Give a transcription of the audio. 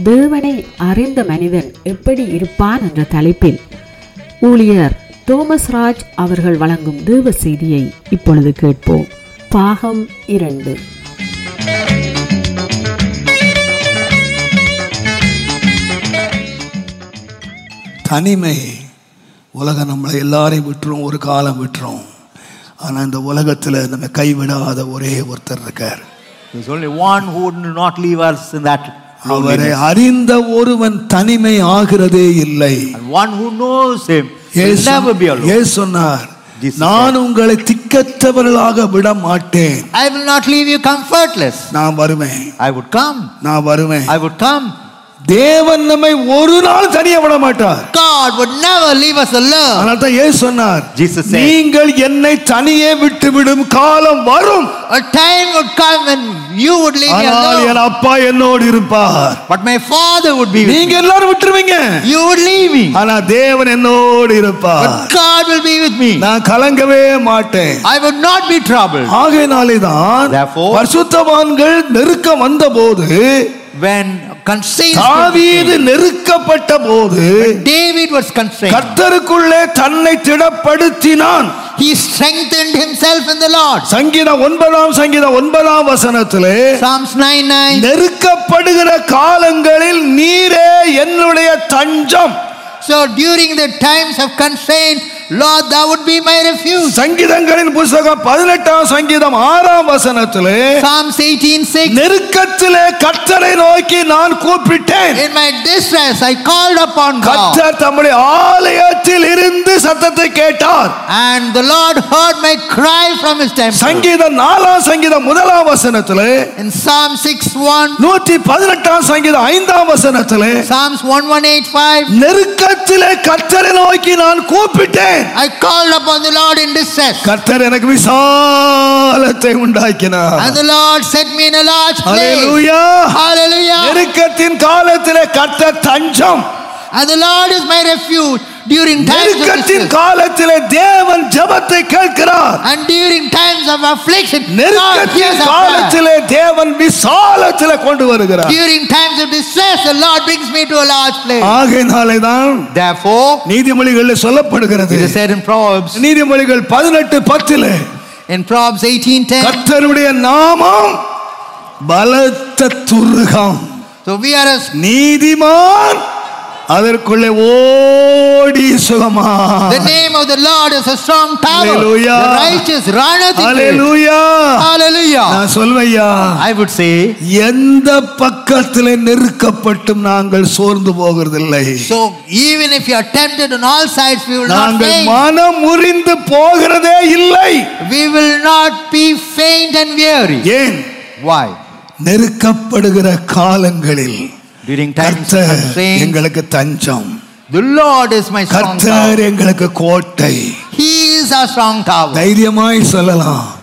தேவனை அறிந்த மனிதன் எப்படி இருப்பான் என்ற தலைப்பில் ஊழியர் தோமஸ் ராஜ் அவர்கள் வழங்கும் தேவ செய்தியை இப்பொழுது கேட்போம் பாகம் இரண்டு தனிமை உலகம் நம்மளை எல்லாரையும் விட்டுரும் ஒரு காலம் விட்டுரும் ஆனால் இந்த உலகத்தில் நம்ம கைவிடாத ஒரே ஒருத்தர் இருக்கார் There's only one who would not leave us in that அவரை loneliness. அறிந்த ஒருவன் தனிமை ஆகிறதே இல்லை And one who knows him will இயேசு- never be alone. இயேசு சொன்னார் Jesus நான் உங்களை திக்கற்றவர்களாக விட மாட்டேன் I will not leave you comfortless. நான் வருவேன் I would come. நான் வருவேன் I would come. தேவன் நம்மை ஒரு நாள் தனியா விட மாட்டார் God would never leave us alone. அதனால தான் இயேசு சொன்னார் Jesus said- நீங்கள் என்னை தனியே விட்டு விடும் காலம் வரும் A time would come when you would leave me ஆனால் alone. என் அப்பா என்னோடு இருப்பார் But my Father would be with நீங்க me. எல்லாரும் விட்டுருவீங்க You would leave me. ஆனா தேவன் என்னோடு இருப்பார் But God will be with me. நான் கலங்கவே மாட்டேன் I would not be troubled. ஆகையினாலே தான் Therefore- பரிசுத்தவான்கள் நெருக்க வந்தபோது When constraints were தாவீது became- நெருக்கப்பட்ட போது David was constrained. கர்த்தருக்குள்ளே தன்னை திடப்படுத்தினான் He strengthened himself in the Lord. சங்கீதம் ஒன்பதாம் சங்கீதம் ஒன்பதாம் வசனத்திலே Psalms 9 9. நெருக்கப்படுகிற காலங்களில் நீரே என்னுடைய தஞ்சம் So during the times of constraint, Lord, thou would be my refuge. சங்கீதங்களின் புஸ்தகம் பதினெட்டாம் சங்கீதம் ஆறாம் வசனத்திலே Psalms 18 6. நெருக்கத்திலே கர்த்தரை நோக்கி நான் கூப்பிட்டேன் In my distress, I called upon God. கர்த்தர் தம்முடைய ஆலயத்தில் இருந்து சத்தத்தை கேட்டார் And the Lord heard my cry from his temple. சங்கீதம் நாலாம் சங்கீதம் முதலாம் வசனத்திலே In Psalm 6 1, நூற்றி பதினெட்டாம் சங்கீதம் ஐந்தாம் வசனத்திலே Psalms 1185, நெருக்கத்திலே கர்த்தரை நோக்கி நான் கூப்பிட்டேன் I called upon the Lord in distress. கர்த்தர் எனக்கு விசாலத்தை உண்டாக்கினார் And the Lord set me in a large place. Hallelujah Hallelujah. நெருக்கத்தின் காலத்திலே கர்த்தர் தஞ்சம் And the Lord is my refuge during times of நெருக்கத்தின் distress. காலத்திலே தேவன் ஜெபத்தை கேட்கிறார் And during times of affliction, God hears நெருக்கத்தின் our prayer. காலத்திலே தேவன் விசாலத்திலே கொண்டு வருகிறார் During times of distress, the Lord brings me to a large place. ஆகையினாலே தான் Therefore, நீதிமொழிகளில் சொல்லப்படுகிறது it is said in Proverbs, நீதிமொழிகள் பதினெட்டு பத்திலே in Proverbs 18:10. கர்த்தருடைய நாமம் பலத்த துருகம் So we are a நீதிமான் அதற்குள்ளே ஓடி சுகமா the name of the Lord is a strong tower. Hallelujah. The righteous runneth into it. Hallelujah Hallelujah. நான் சொல்வையா I would say, எந்த பக்கத்திலே நெருக்கப்பட்டும் நாங்கள் சோர்ந்து போகிறதில்லை so even if you are tempted on all sides, we will not நாங்கள் faint. மனம் முறிந்து போகிறதே இல்லை We will not be faint and weary. ஏன் Why? நெருக்கப்படுகிற காலங்களில் During times of கர்த்தர் constraint, எங்களுக்கு தஞ்சம் the Lord is my strong கர்த்தர் tower. எங்களுக்கு கோட்டை He is our strong tower. தைரியமாய் சொல்லலாம்